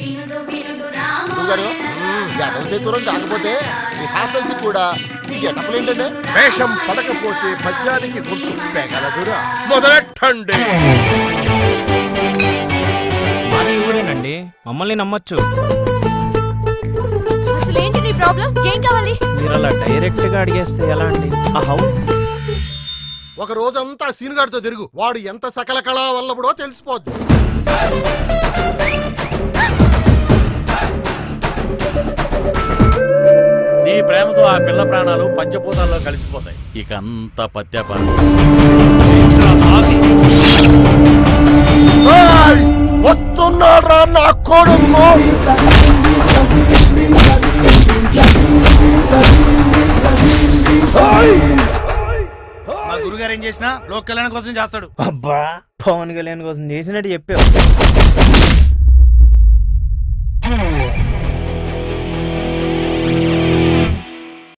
గురుగారు యాదవ సేతురం కాకపోతే రిహార్సల్స్ కూడా ఈ గెటప్లు ఏంటంటే వేషం పడకపోతే పద్యానికి గుర్తు పెగలదురా మొదలెట్టండి మాది ఊరేనండి మమ్మల్ని నమ్మొచ్చు అసలు ఏంటి నీ ప్రాబ్లం ఏం కావాలి మీరు అలా డైరెక్ట్ గా అడిగేస్తే ఎలా అండి అహౌ ఒక రోజంతా సీనుగాడితో తిరుగు వాడు ఎంత సకల కళా వల్లబడో తెలిసిపోద్ది నీ ప్రేమతో ఆ పిల్ల ప్రాణాలు పంచభూతాల్లో కలిసిపోతాయి ఇక అంతా పత్యాపారం వస్తున్నాడ్రా నా కొడుకు మా గురుగారు ఏం చేసినా లోక్ కళ్యాణం కోసం చేస్తాడు అబ్బా పవన్ కళ్యాణ్ కోసం చేసినట్టు చెప్పావు